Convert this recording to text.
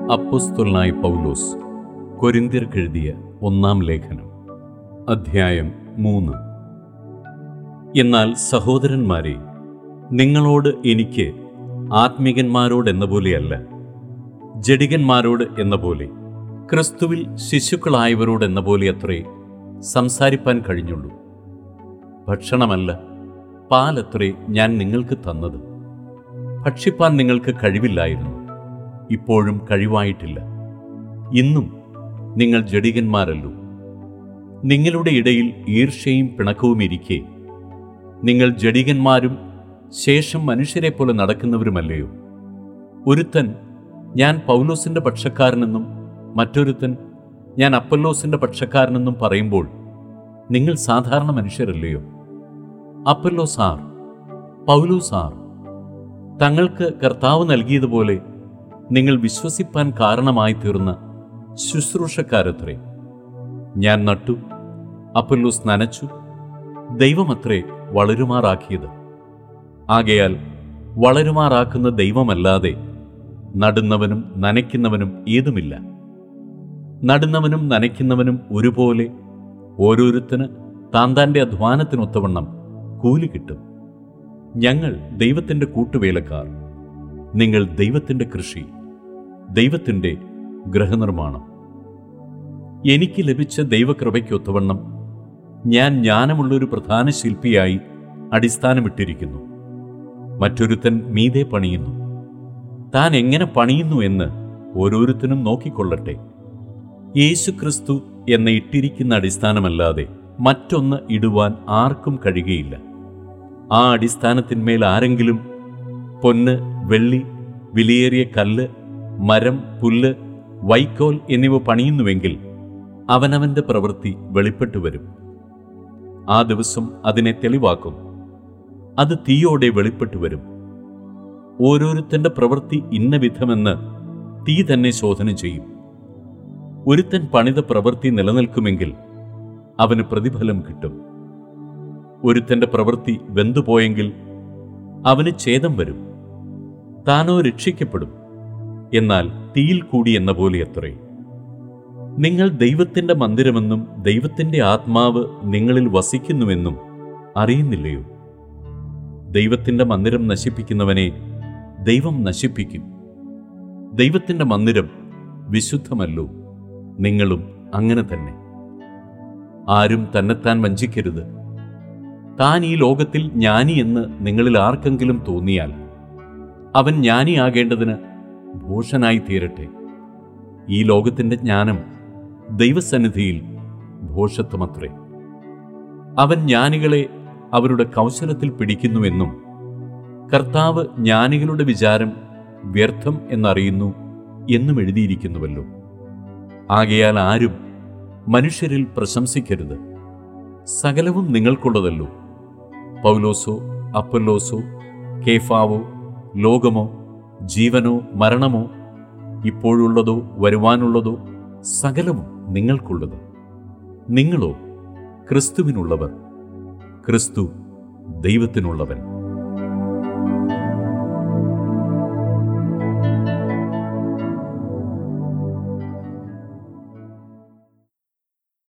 അപ്പുസ്തുലനായ പൗലോസ് കൊരിന്തിയർക്കെഴുതിയ ഒന്നാം ലേഖനം അധ്യായം മൂന്ന് എന്നാൽ സഹോദരന്മാരെ നിങ്ങളോട് എനിക്ക് ആത്മികന്മാരോടെന്ന പോലെയല്ല ജഡികന്മാരോട് എന്ന പോലെ ക്രിസ്തുവിൽ ശിശുക്കളായവരോടെന്ന പോലെ അത്രേ സംസാരിപ്പാൻ കഴിഞ്ഞുള്ളൂ ഭക്ഷണമല്ല പാലത്രേ ഞാൻ നിങ്ങൾക്ക് തന്നത് ഭക്ഷിപ്പാൻ നിങ്ങൾക്ക് കഴിവില്ലായിരുന്നു ഇപ്പോഴും കഴിവായിട്ടില്ല ഇന്നും നിങ്ങൾ ജഡികന്മാരല്ലോ നിങ്ങളുടെ ഇടയിൽ ഈർഷ്യയും പിണക്കവും ഇരിക്കെ നിങ്ങൾ ജഡികന്മാരും ശേഷം മനുഷ്യരെ പോലെ നടക്കുന്നവരുമല്ലയോ ഒരുത്തൻ ഞാൻ പൗലോസിന്റെ പക്ഷക്കാരനെന്നും മറ്റൊരുത്തൻ ഞാൻ അപ്പല്ലോസിന്റെ പക്ഷക്കാരനെന്നും പറയുമ്പോൾ നിങ്ങൾ സാധാരണ മനുഷ്യരല്ലയോ അപ്പല്ലോസ് ആർ പൗലോസ് ആർ തങ്ങൾക്ക് കർത്താവ് നൽകിയതുപോലെ നിങ്ങൾ വിശ്വസിപ്പാൻ കാരണമായി തീർന്ന ശുശ്രൂഷക്കാരത്രേ ഞാൻ നട്ടു അപ്പല്ലോസ് നനച്ചു ദൈവമത്രേ വളരുമാറാക്കിയത് ആകയാൽ വളരുമാറാക്കുന്ന ദൈവമല്ലാതെ നടുന്നവനും നനയ്ക്കുന്നവനും ഏതുമില്ല നടുന്നവനും നനയ്ക്കുന്നവനും ഒരുപോലെ ഓരോരുത്തന് താൻ താൻ്റെ അധ്വാനത്തിനൊത്തവണ്ണം കൂലി കിട്ടും ഞങ്ങൾ ദൈവത്തിൻ്റെ കൂട്ടുവേലക്കാർ നിങ്ങൾ ദൈവത്തിൻ്റെ കൃഷി ദൈവത്തിൻ്റെ ഗൃഹനിർമ്മാണം എനിക്ക് ലഭിച്ച ദൈവകൃപയ്ക്കൊത്തവണ്ണം ഞാൻ ജ്ഞാനമുള്ളൊരു പ്രധാന ശില്പിയായി അടിസ്ഥാനമിട്ടിരിക്കുന്നു മറ്റൊരുത്തൻ മീതെ പണിയുന്നു താൻ എങ്ങനെ പണിയുന്നു എന്ന് ഓരോരുത്തനും നോക്കിക്കൊള്ളട്ടെ യേശുക്രിസ്തു എന്ന ഇട്ടിരിക്കുന്ന അടിസ്ഥാനമല്ലാതെ മറ്റൊന്ന് ഇടുവാൻ ആർക്കും കഴിയുകയില്ല ആ അടിസ്ഥാനത്തിന്മേൽ ആരെങ്കിലും പൊന്ന് വെള്ളി വിലയേറിയ കല്ല് മരം പുല്ല് വൈക്കോൽ എന്നിവ പണിയുന്നുവെങ്കിൽ അവനവന്റെ പ്രവൃത്തി വെളിപ്പെട്ടു വരും ആ ദിവസം അതിനെ തെളിവാക്കും അത് തീയോടെ വെളിപ്പെട്ടു വരും ഓരോരുത്തന്റെ പ്രവൃത്തി ഇന്ന വിധമെന്ന് തീ തന്നെ ശോധന ചെയ്യും ഒരുത്തൻ പണിത പ്രവൃത്തി നിലനിൽക്കുമെങ്കിൽ അവന് പ്രതിഫലം കിട്ടും ഒരുത്തന്റെ പ്രവൃത്തി വെന്തുപോയെങ്കിൽ അവന് ഛേദം വരും താനോ രക്ഷിക്കപ്പെടും എന്നാൽ തീയിൽ കൂടി എന്ന പോലെ അത്രേ നിങ്ങൾ ദൈവത്തിന്റെ മന്ദിരമെന്നും ദൈവത്തിന്റെ ആത്മാവ് നിങ്ങളിൽ വസിക്കുന്നുവെന്നും അറിയുന്നില്ലയോ ദൈവത്തിന്റെ മന്ദിരം നശിപ്പിക്കുന്നവനെ ദൈവം നശിപ്പിക്കും ദൈവത്തിന്റെ മന്ദിരം വിശുദ്ധമല്ലോ നിങ്ങളും അങ്ങനെ തന്നെ ആരും തന്നെത്താൻ വഞ്ചിക്കരുത് താൻ ഈ ലോകത്തിൽ ജ്ഞാനി എന്ന് നിങ്ങളിൽ ആർക്കെങ്കിലും തോന്നിയാൽ അവൻ ജ്ഞാനിയാകേണ്ടതിന് ഭൂഷനായി തീരട്ടെ ഈ ലോകത്തിന്റെ ജ്ഞാനം ദൈവസന്നിധിയിൽ ഭോഷത്വമത്രേ അവൻ ജ്ഞാനികളെ അവരുടെ കൗശലത്തിൽ പിടിക്കുന്നുവെന്നും കർത്താവ് ജ്ഞാനികളുടെ വിചാരം വ്യർത്ഥം എന്നറിയുന്നു എന്നും എഴുതിയിരിക്കുന്നുവല്ലോ ആകയാൽ ആരും മനുഷ്യരിൽ പ്രശംസിക്കരുത് സകലവും നിങ്ങൾക്കുള്ളതല്ലോ പൗലോസോ അപ്പല്ലോസോ കേഫാവോ ലോകമോ ജീവനോ മരണമോ ഇപ്പോഴുള്ളതോ വരുവാനുള്ളതോ സകലവും നിങ്ങൾക്കുള്ളത് നിങ്ങളോ ക്രിസ്തുവിനുള്ളവർ ക്രിസ്തു ദൈവത്തിനുള്ളവൻ